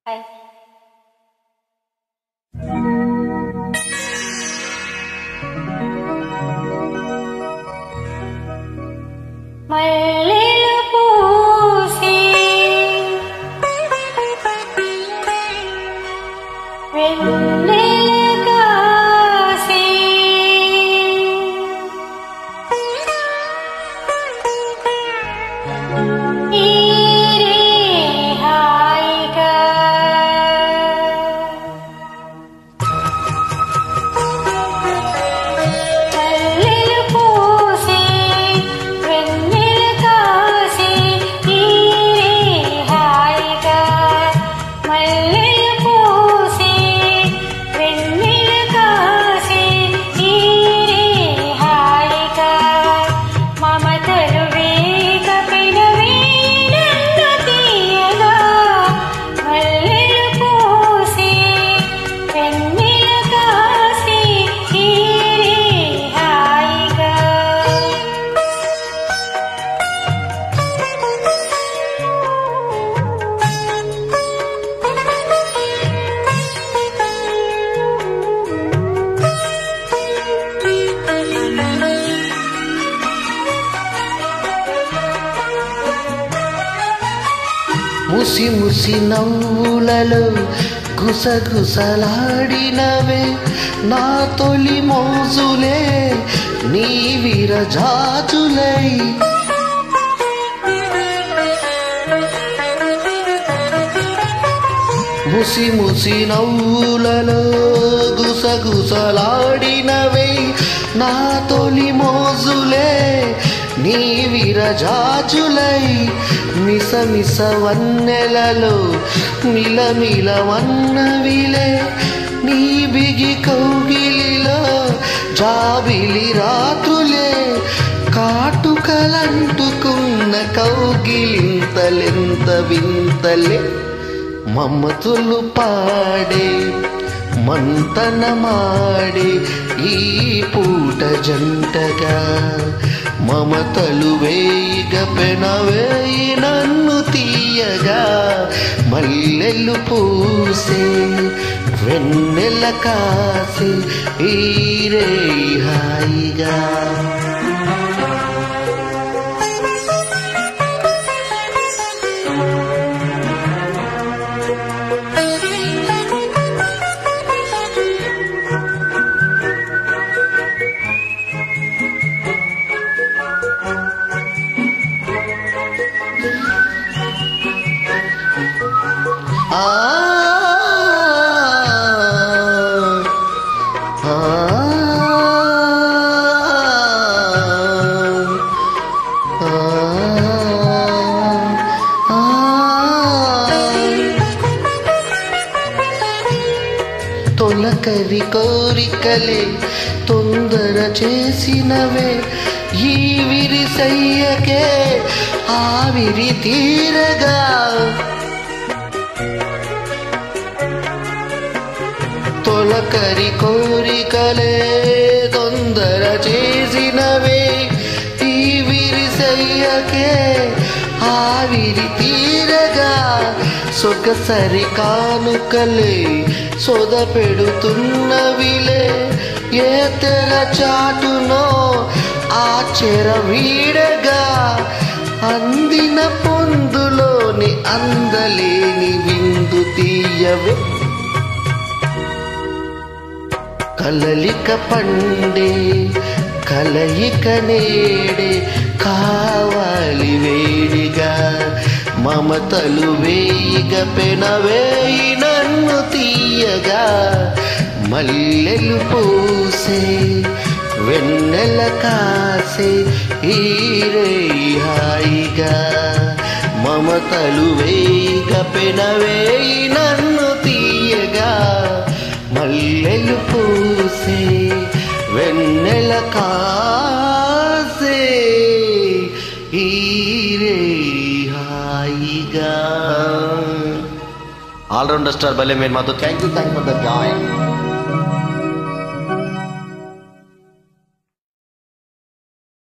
hi మల్లెలు పూసి వెన్నెల కాసి ఈరే హాయిగా మల్లెలు పూసి వెన్నెల కాసి ఈరే హాయిగా మల్లెలు పూసి వెన్నెల కాసి ఈరే హాయిగా మమతలు వేగ పెనవేనందు తీయగా మల్లెలు పూసి వెన్నెల కాసి ఈరే హాయిగా ముసి ముసి నవ్వులలో గుసగుసలాడినవే నా తొలి మోజులే నీ విరజాజులై ముసి ముసి నవ్వులలో గుసగుసలాడినవే నా తొలి మోజులే నీ విరజాజులై మిస మిస వన్నెలలో మిలమిల వన్నవిలే నీ బిగి కౌగిలిలో జాబిలి రాత్రులే కాటుకలంటుకున్న కౌగిలింతలెంత వింతలే మమతులు పాడే మంతనమాడే ఈ పూట జంటగా మమతలు వేయిగ పెనవేయి నన్ను తీయగా మల్లెలు పూసే వెన్నెల కాసే ఈరే హాయిగా ఆ ఆ తొలకరి కోరికలే తొందర చేసినవే ఈ విరిసయ్యకే ఆవిరి తీరగా తొలకరి కోరికలే తొందర చేసినవే ఈ విరిసయ్యకే ఆవిరి తీరగా సొగసరి కానుకలే సొద పెడుతున్నవిలే ఏ తెర చాటునో ఆచెర వీడగా అందిన పొందులోని అందలేని విందు తీయవే కలలిక పండే కలయిక నేడే కావాలి వేడిగా మమతలు వేయిగ పెనవేయి నన్ను తీయగా మల్లెలు పూసే వెన్నెల కాసే ఈరే హాయిగా మమతలు వేయిగ పెనవేయి నన్ను తీయగా మల్లెలు పూసే వెన్నెల కాసే ఈరే హాయిగా ఆల్రౌండర్ స్టార్ భలే మీరు మాతో thank you thank for the join